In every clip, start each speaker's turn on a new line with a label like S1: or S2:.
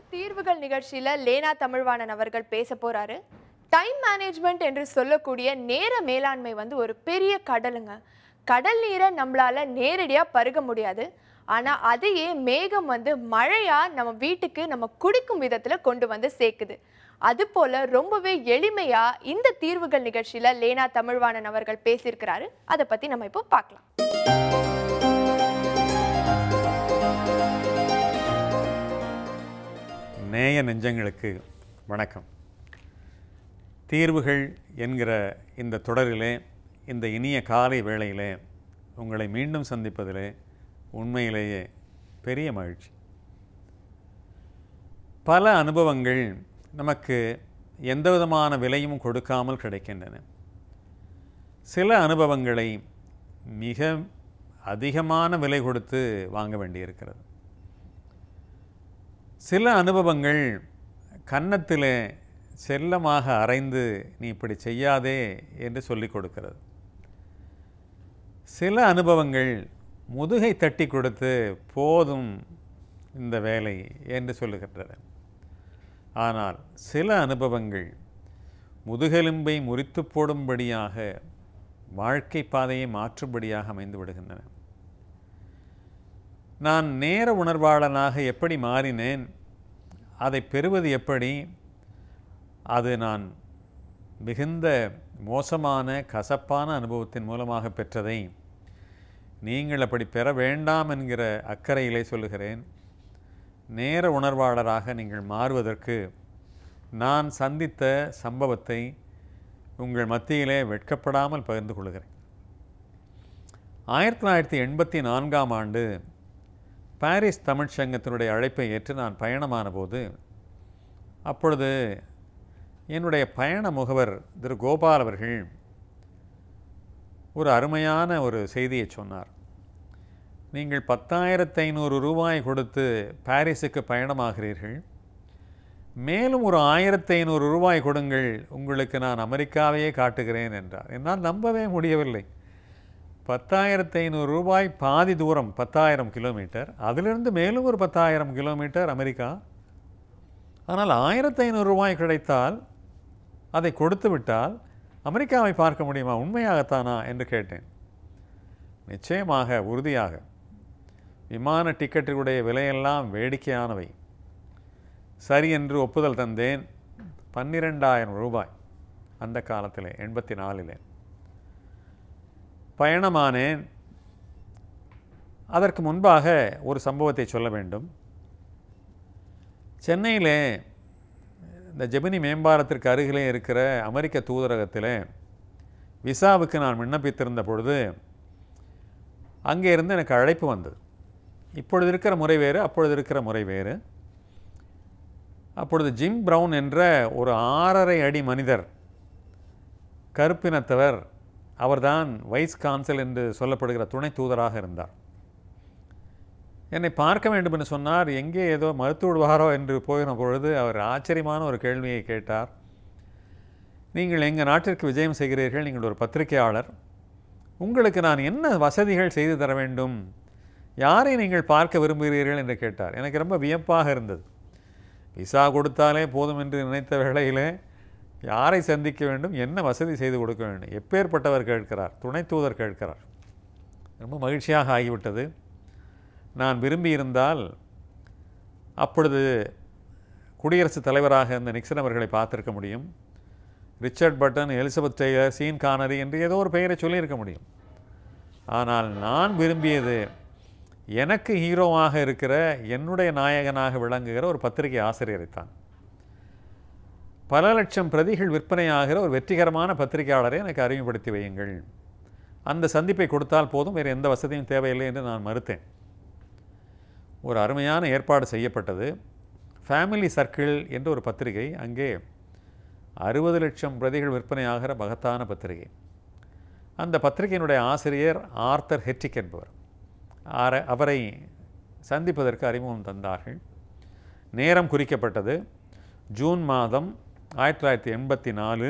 S1: தீர்வுகள் நிகழ்ச்சியில லேனா தமிழ்வாணன் அவர்கள் பேச போறாரு டைம் மேனேஜ்மெண்ட் என்று சொல்லக்கூடிய நேர மேலாண்மை வந்து ஒரு பெரிய கடலுங்க கடல் நீரை நம்மளால நேரடியா பருக முடியாது ஆனா அதையே மேகம் வந்து மழையா நம்ம வீட்டுக்கு நம்ம குடிக்கும் விதத்துல கொண்டு வந்து சேர்க்குது அது போல ரொம்பவே எளிமையா இந்த தீர்வுகள் நிகழ்ச்சியில லேனா தமிழ்வாணன் அவர்கள் பேசியிருக்கிறாரு அதை பத்தி நம்ம இப்போ பார்க்கலாம்
S2: நேய நெஞ்சங்களுக்கு வணக்கம் தீர்வுகள் என்கிற இந்த தொடரிலே இந்த இனிய காலை வேளையிலே உங்களை மீண்டும் சந்திப்பதிலே உண்மையிலேயே பெரிய மகிழ்ச்சி பல அனுபவங்கள் நமக்கு எந்த விதமான விலையும் கொடுக்காமல் கிடைக்கின்றன சில அனுபவங்களை மிக அதிகமான விலை கொடுத்து வாங்க வேண்டியிருக்கிறது சில அனுபவங்கள் கன்னத்திலே செல்லமாக அரைந்து நீ இப்படி செய்யாதே என்று சொல்லிக் கொடுக்கிறது சில அனுபவங்கள் முதுகை தட்டி கொடுத்து போதும் இந்த வேலை என்று சொல்லுகின்றன ஆனால் சில அனுபவங்கள் முதுகெலும்பை முறித்து போடும்படியாக வாழ்க்கை பாதையை மாற்றும்படியாக அமைந்து விடுகின்றன நான் நேர உணர்வாளனாக எப்படி மாறினேன் அதை பெறுவது எப்படி அது நான் மிகுந்த மோசமான கசப்பான அனுபவத்தின் மூலமாக பெற்றதை நீங்கள் அப்படி பெற வேண்டாம் என்கிற அக்கறையிலே சொல்லுகிறேன் நேர உணர்வாளராக நீங்கள் மாறுவதற்கு நான் சந்தித்த சம்பவத்தை உங்கள் மத்தியிலே வெட்கப்படாமல் பகிர்ந்து கொள்கிறேன் ஆயிரத்தி தொள்ளாயிரத்தி எண்பத்தி நான்காம் ஆண்டு பாரிஸ் தமிழ்ச் சங்கத்தினுடைய அழைப்பை ஏற்று நான் பயணமான போது அப்பொழுது என்னுடைய பயண முகவர் திரு கோபால் அவர்கள் ஒரு அருமையான ஒரு செய்தியை சொன்னார் நீங்கள் பத்தாயிரத்து ஐநூறு ரூபாய் கொடுத்து பாரிஸுக்கு பயணமாகிறீர்கள் மேலும் ஒரு ஆயிரத்தி ஐநூறு ரூபாய் கொடுங்கள் உங்களுக்கு நான் அமெரிக்காவையே காட்டுகிறேன் என்றார் என்னால் நம்பவே முடியவில்லை பத்தாயிரத்து ஐநூறு ரூபாய் பாதி தூரம் பத்தாயிரம் கிலோமீட்டர் அதிலிருந்து மேலும் ஒரு பத்தாயிரம் கிலோமீட்டர் அமெரிக்கா ஆனால் ஆயிரத்து ஐநூறு ரூபாய் கிடைத்தால் அதை கொடுத்து விட்டால் அமெரிக்காவை பார்க்க முடியுமா உண்மையாகத்தானா என்று கேட்டேன் நிச்சயமாக உறுதியாக விமான டிக்கெட்டுடைய விலையெல்லாம் வேடிக்கையானவை சரி என்று ஒப்புதல் தந்தேன் பன்னிரெண்டாயிரம் ரூபாய் அந்த காலத்தில் எண்பத்தி நாலில் பயணமானேன் அதற்கு முன்பாக ஒரு சம்பவத்தை சொல்ல வேண்டும் சென்னையில் இந்த ஜெமினி மேம்பாலத்திற்கு அருகிலே இருக்கிற அமெரிக்க தூதரகத்தில் விசாவுக்கு நான் விண்ணப்பித்திருந்த பொழுது அங்கே இருந்து எனக்கு அழைப்பு வந்தது இப்பொழுது இருக்கிற முறை வேறு அப்பொழுது இருக்கிற முறை வேறு அப்பொழுது ஜிம் பிரவுன் என்ற ஒரு ஆறரை அடி மனிதர் கருப்பினத்தவர் அவர்தான் வைஸ் கான்சல் என்று சொல்லப்படுகிற துணை தூதராக இருந்தார் என்னை பார்க்க வேண்டும் என்று சொன்னார் எங்கே ஏதோ மருத்துவ விடுவாரோ என்று போயின பொழுது அவர் ஆச்சரியமான ஒரு கேள்வியை கேட்டார் நீங்கள் எங்கள் நாட்டிற்கு விஜயம் செய்கிறீர்கள் நீங்கள் ஒரு பத்திரிகையாளர் உங்களுக்கு நான் என்ன வசதிகள் செய்து தர வேண்டும் யாரை நீங்கள் பார்க்க விரும்புகிறீர்கள் என்று கேட்டார் எனக்கு ரொம்ப வியப்பாக இருந்தது விசா கொடுத்தாலே போதும் என்று நினைத்த வேளையிலே யாரை சந்திக்க வேண்டும் என்ன வசதி செய்து கொடுக்க வேண்டும் எப்பேற்பட்டவர் கேட்கிறார் துணை தூதர் கேட்கிறார் ரொம்ப மகிழ்ச்சியாக ஆகிவிட்டது நான் விரும்பியிருந்தால் அப்பொழுது குடியரசுத் தலைவராக இருந்த நிக்சன் அவர்களை பார்த்திருக்க முடியும் Richard Burton Elizabeth Taylor Sean Connery என்று ஏதோ ஒரு பெயரை சொல்லியிருக்க முடியும் ஆனால் நான் விரும்பியது எனக்கு ஹீரோவாக இருக்கிற என்னுடைய நாயகனாக விளங்குகிற ஒரு பத்திரிகை ஆசிரியரைத்தான் பல லட்சம் பிரதிகள் விற்பனையாகிற ஒரு வெற்றிகரமான பத்திரிகையாளரை எனக்கு அறிமுகப்படுத்தி வையுங்கள் அந்த சந்திப்பை கொடுத்தால் போதும் வேறு எந்த வசதியும் தேவையில்லை என்று நான் மறுத்தேன் ஒரு அருமையான ஏற்பாடு செய்யப்பட்டது ஃபேமிலி சர்க்கிள் என்ற ஒரு பத்திரிகை அங்கே அறுபது லட்சம் பிரதிகள் விற்பனையாகிற மகத்தான பத்திரிகை அந்த பத்திரிகையினுடைய ஆசிரியர் ஆர்த்தர் ஹெட்ரிக் என்பவர் ஆர அவரை சந்திப்பதற்கு அறிமுகம் தந்தார்கள் நேரம் குறிக்கப்பட்டது ஜூன் மாதம் ஆயிரத்தி தொள்ளாயிரத்தி எண்பத்தி நாலு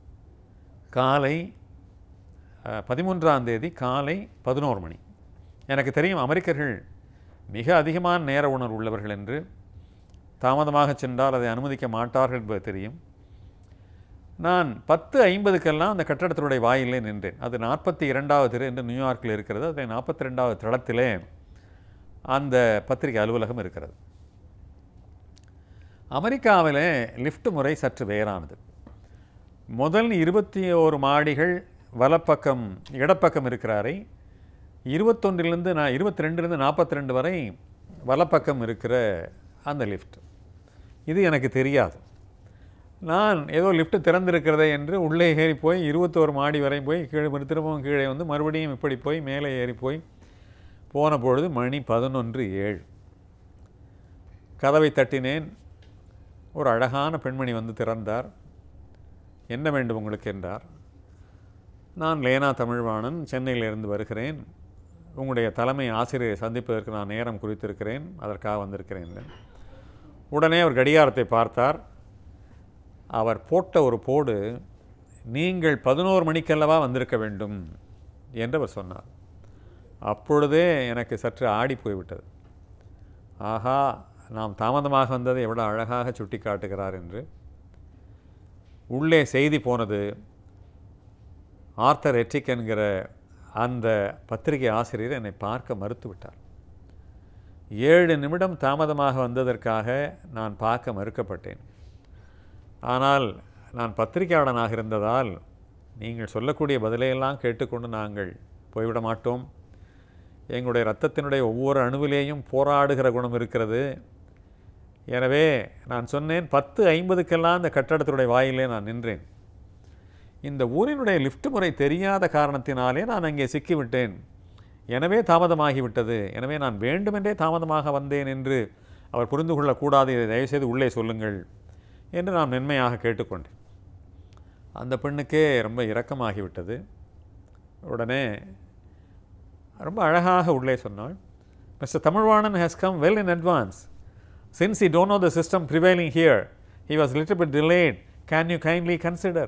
S2: காலை அஹ், பதிமூன்றாம் தேதி காலை பதினோரு மணி எனக்கு தெரியும் அமெரிக்கர்கள் மிக அதிகமான நேர உணர்வு உள்ளவர்கள் என்று தாமதமாக சென்றால் அதை அனுமதிக்க மாட்டார்கள் என்பது தெரியும் நான் பத்து ஐம்பதுக்கெல்லாம் அந்த கட்டடத்தினுடைய வாயிலே நின்றேன் அது நாற்பத்தி இரண்டாவது தெரு என்று நியூயார்க்கில் இருக்கிறது அதை நாற்பத்தி ரெண்டாவது தளத்திலே அந்த பத்திரிகை அலுவலகம் இருக்கிறது அமெரிக்காவிலே லிஃப்ட் முறை சற்று வேறானது முதல் இருபத்தி ஓரு மாடிகள் வலப்பக்கம் இடப்பக்கம் இருக்கிறாரை இருபத்தொன்றிலிருந்து நான் இருபத்தி ரெண்டுலேருந்து நாற்பத்தி ரெண்டு வரை வலப்பக்கம் இருக்கிற அந்த லிஃப்ட் இது எனக்கு தெரியாது நான் ஏதோ லிஃப்ட் திறந்திருக்கிறதே என்று உள்ளே ஏறி போய் இருபத்தோரு மாடி வரை போய் கீழே திரும்பவும் கீழே வந்து மறுபடியும் இப்படி போய் மேலே ஏறி போய் போன பொழுது மணி பதினொன்று ஏழு கதவை தட்டினேன் ஒரு அழகான பெண்மணி வந்து திறந்தார் என்ன வேண்டும் உங்களுக்கு என்றார் நான் லேனா தமிழ்வாணன் சென்னையிலிருந்து வருகிறேன் உங்களுடைய தலைமை ஆசிரியரை சந்திப்பதற்கு நான் நேரம் குறித்திருக்கிறேன் அதற்காக வந்திருக்கிறேன் என்றேன். உடனே அவர் கடிகாரத்தை பார்த்தார் அவர் போட்ட ஒரு போடு நீங்கள் பதினோரு மணிக்கல்லவா வந்திருக்க வேண்டும் என்று அவர் சொன்னார் அப்பொழுதே எனக்கு சற்று ஆடி போய்விட்டது ஆஹா நாம் தாமதமாக வந்ததை எவ்வளோ அழகாக சுட்டி காட்டுகிறார் என்று உள்ளே செய்தி போனது ஆர்த்தர் எட்ரிக் என்கிற அந்த பத்திரிகை ஆசிரியர் என்னை பார்க்க மறுத்து விட்டார் ஏழு நிமிடம் தாமதமாக வந்ததற்காக நான் பார்க்க மறுக்கப்பட்டேன் ஆனால் நான் பத்திரிகையாளனாக இருந்ததால் நீங்கள் சொல்லக்கூடிய பதிலையெல்லாம் கேட்டுக்கொண்டு நாங்கள் போய்விட மாட்டோம் எங்களுடைய இரத்தத்தினுடைய ஒவ்வொரு அணுவிலேயும் போராடுகிற குணம் இருக்கிறது எனவே நான் சொன்னேன் பத்து ஐம்பதுக்கெல்லாம் அந்த கட்டடத்துடைய வாயிலே நான் நின்றேன் இந்த ஊரினுடைய லிஃப்ட் முறை தெரியாத காரணத்தினாலே நான் அங்கே சிக்கிவிட்டேன் எனவே தாமதமாகிவிட்டது எனவே நான் வேண்டுமென்றே தாமதமாக வந்தேன் என்று அவர் புரிந்து கொள்ளக்கூடாது இதை தயவுசெய்து உள்ளே சொல்லுங்கள் என்று நான் மென்மையாக கேட்டுக்கொண்டேன் அந்த பெண்ணுக்கே ரொம்ப இரக்கமாகிவிட்டது உடனே ரொம்ப அழகாக உள்ளே சொன்னாள் mister Tamilvanan has come well in advance since he don't know the system prevailing here he was little bit delayed can you kindly consider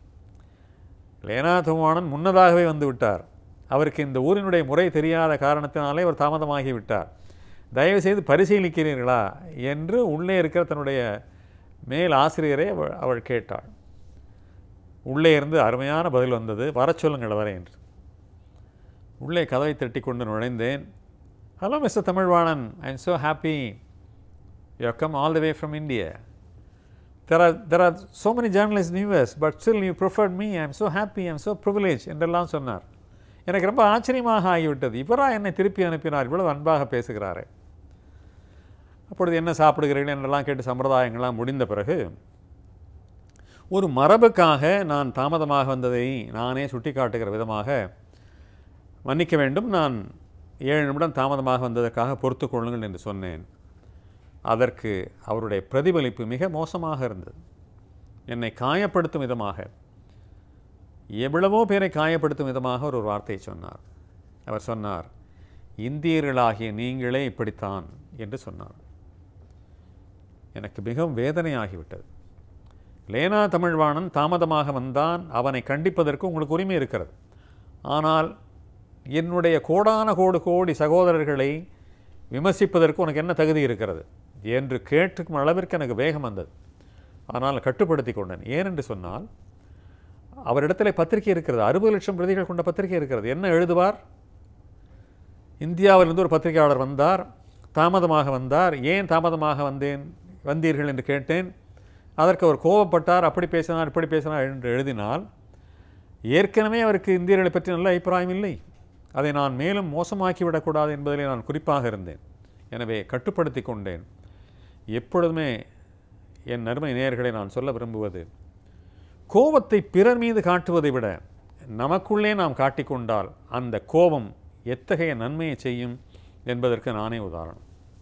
S2: Lena Tamilvanan முன்னதாகவே வந்து விட்டார் அவருக்கு இந்த ஊரினுடைய முறை தெரியாத காரணத்தினாலே அவர் தாமதமாகி விட்டார் தயவு செய்து பரிசீலிக்கிறீர்களா என்று உள்ளே இருக்கிற தன்னுடைய மேல் ஆசிரியரை அவள் அவள் கேட்டாள் உள்ளே இருந்து அருமையான பதில் வந்தது வரச் சொல்லுங்கள் வரை என்று உள்ளே கதவை தட்டி கொண்டு நுழைந்தேன் hello mister Tamilvanan I am so happy you have come all the way from India. There are, there are so many journalists in US, but still you preferred me. I am so happy, I am so privileged என்றெல்லாம் சொன்னார் எனக்கு ரொம்ப ஆச்சரியமாக ஆகிவிட்டது இவரா என்னை திருப்பி அனுப்பினார் இவ்வளவு அன்பாக பேசுகிறாரே அப்பொழுது என்ன சாப்பிடுகிறீர்கள் என்றெல்லாம் கேட்டு சம்பிரதாயங்கள்லாம் முடிந்த பிறகு ஒரு மரபுக்காக நான் தாமதமாக வந்ததை நானே சுட்டி காட்டுகிற விதமாக மன்னிக்க வேண்டும் நான் ஏழு நிமிடம் தாமதமாக வந்ததற்காக பொறுத்து கொள்ளுங்கள் என்று சொன்னேன் அதற்கு அவருடைய பிரதிபலிப்பு மிக மோசமாக இருந்தது என்னை காயப்படுத்தும் விதமாக எவ்வளவோ பேரை காயப்படுத்தும் விதமாக ஒரு வார்த்தையை சொன்னார் அவர் சொன்னார் இந்தியர்களாகிய நீங்களே இப்படித்தான் என்று சொன்னார் எனக்கு மிகவும் வேதனையாகிவிட்டது லேனா தமிழ்வாணன் தாமதமாக வந்தான் அவனை கண்டிப்பதற்கு உங்களுக்கு உரிமை இருக்கிறது ஆனால் என்னுடைய கோடான கோடு கோடி சகோதரர்களை விமர்சிப்பதற்கு உனக்கு என்ன தகுதி இருக்கிறது என்று கேட்டுக்கும் அளவிற்கு எனக்கு வேகம் வந்தது ஆனால் கட்டுப்படுத்தி கொண்டேன் ஏனென்று சொன்னால் அவரிடத்தில் பத்திரிகை இருக்கிறது அறுபது லட்சம் பிரதிகள் கொண்ட பத்திரிகை இருக்கிறது என்ன எழுதுவார் இந்தியாவிலிருந்து ஒரு பத்திரிகையாளர் வந்தார் தாமதமாக வந்தார் ஏன் தாமதமாக வந்தேன் வந்தீர்கள் என்று கேட்டேன் அதற்கு அவர் கோபப்பட்டார் அப்படி பேசினார் இப்படி பேசினார் என்று எழுதினால் ஏற்கனவே அவருக்கு இந்தியர்களை பற்றி நல்ல அபிப்பிராயம் இல்லை அதை நான் மேலும் மோசமாக்கி விடக்கூடாது என்பதிலே நான் குறிப்பாக இருந்தேன் எனவே கட்டுப்படுத்தி கொண்டேன் எப்பொழுதுமே என் நறுமை நேயர்களை நான் சொல்ல விரும்புவது கோபத்தை பிறர் மீது காட்டுவதை விட நமக்குள்ளே நாம் காட்டிக்கொண்டால் அந்த கோபம் எத்தகைய நன்மையை செய்யும் என்பதற்கு நானே உதாரணம்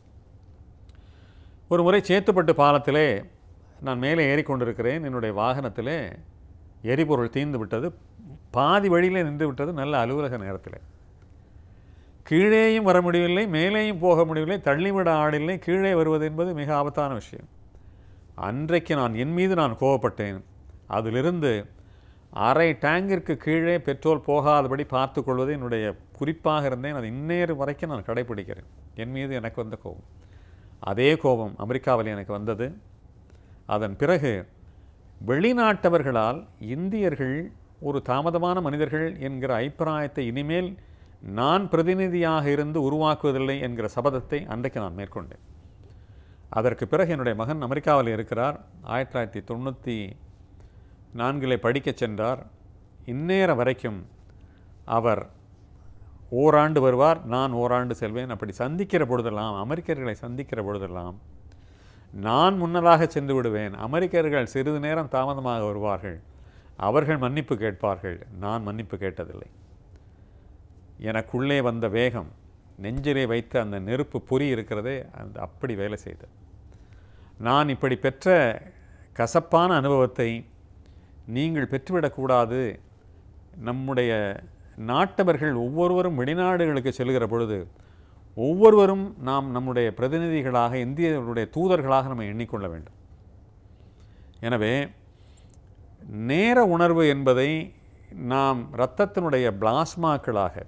S2: ஒரு முறை சேத்துப்பட்டு பாலத்திலே நான் மேலே ஏறிக்கொண்டிருக்கிறேன் என்னுடைய வாகனத்திலே எரிபொருள் தீர்ந்து விட்டது பாதி வழியிலே நின்று விட்டது நல்ல அலுவலக நேரத்தில் கீழேயும் வர முடியவில்லை மேலேயும் போக முடியவில்லை தள்ளிவிட ஆடில்லை கீழே வருவது என்பது மிக ஆபத்தான விஷயம் அன்றைக்கு நான் என் மீது நான் கோவப்பட்டேன் அதிலிருந்து அரை டேங்கிற்கு கீழே பெட்ரோல் போகாதபடி பார்த்து கொள்வது என்னுடைய குறிப்பாக இருந்தேன் அது இன்னேறு வரைக்கும் நான் கடைபிடிக்கிறேன் என் மீது எனக்கு வந்த கோபம் அதே கோபம் அமெரிக்காவில் எனக்கு வந்தது அதன் பிறகு வெளிநாட்டவர்களால் இந்தியர்கள் ஒரு தாமதமான மனிதர்கள் என்கிற அபிப்பிராயத்தை இனிமேல் நான் பிரதிநிதியாக இருந்து உருவாக்குவதில்லை என்கிற சபதத்தை அன்றைக்கு நான் மேற்கொண்டேன் அதற்கு பிறகு என்னுடைய மகன் அமெரிக்காவில் இருக்கிறார் ஆயிரத்தி தொள்ளாயிரத்தி தொண்ணூற்றி நான்கிலே படிக்கச் சென்றார் இந்நேர வரைக்கும் அவர் ஓராண்டு வருவார் நான் ஓராண்டு செல்வேன் அப்படி சந்திக்கிற பொழுதெல்லாம் அமெரிக்கர்களை சந்திக்கிற பொழுதெல்லாம் நான் முன்னதாக சென்று விடுவேன் அமெரிக்கர்கள் சிறிது நேரம் தாமதமாக வருவார்கள் அவர்கள் மன்னிப்பு கேட்பார்கள் நான் மன்னிப்பு கேட்டதில்லை எனக்குள்ளே வந்த வேகம் நெஞ்சிலே வைத்த அந்த நெருப்பு பொறி இருக்கிறதே அந்த அப்படி வேலை செய்தது நான் இப்படி பெற்ற கசப்பான அனுபவத்தை நீங்கள் பெற்றுவிடக்கூடாது நம்முடைய நாட்டவர்கள் ஒவ்வொருவரும் வெளிநாடுகளுக்கு செல்கிற பொழுது ஒவ்வொருவரும் நாம் நம்முடைய பிரதிநிதிகளாக இந்தியர்களுடைய தூதர்களாக நம்ம எண்ணிக்கொள்ள வேண்டும் எனவே நேர உணர்வு என்பதை நாம் இரத்தத்தினுடைய பிளாஸ்மாக்களாக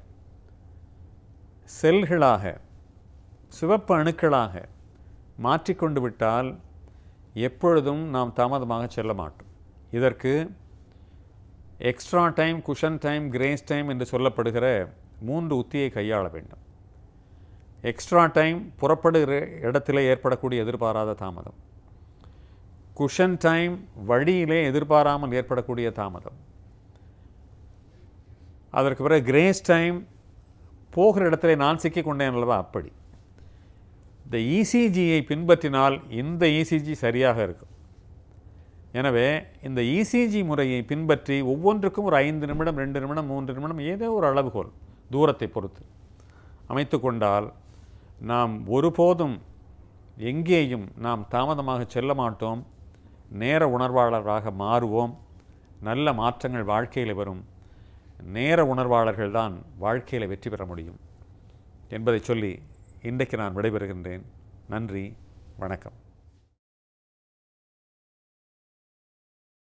S2: செல்களாக சிவப்பு அணுக்களாக மாற்றிக்கொண்டு விட்டால் எப்பொழுதும் நாம் தாமதமாக செல்ல மாட்டோம் இதற்கு extra time cushion time grace time என்று சொல்லப்படுகிற மூன்று உத்தியை கையாள வேண்டும் எக்ஸ்ட்ரா டைம் புறப்படுகிற இடத்திலே ஏற்படக்கூடிய எதிர்பாராத தாமதம் குஷன் டைம் வழியிலே எதிர்பாராமல் ஏற்படக்கூடிய தாமதம் அதற்கு பிறகு கிரேஸ் டைம் போகிற இடத்துல நான் சிக்கிக்கொண்டேன் அல்லவா அப்படி இந்த இசிஜியை பின்பற்றினால் இந்த இசிஜி சரியாக இருக்கும் எனவே இந்த இசிஜி முறையை பின்பற்றி ஒவ்வொன்றுக்கும் ஒரு ஐந்து நிமிடம் ரெண்டு நிமிடம் மூன்று நிமிடம் ஏதோ ஒரு அளவுகோல் தூரத்தை பொறுத்து அமைத்து கொண்டால் நாம் ஒருபோதும் எங்கேயும் நாம் தாமதமாக செல்ல மாட்டோம் நேர உணர்வாளராக மாறுவோம் நல்ல மாற்றங்கள் வாழ்க்கையில் வரும் நேர உணர்வாளர்கள் தான் வாழ்க்கையில் வெற்றி பெற முடியும் என்பதை சொல்லி இன்றைக்கு நான் விடைபெறுகின்றேன் நன்றி வணக்கம்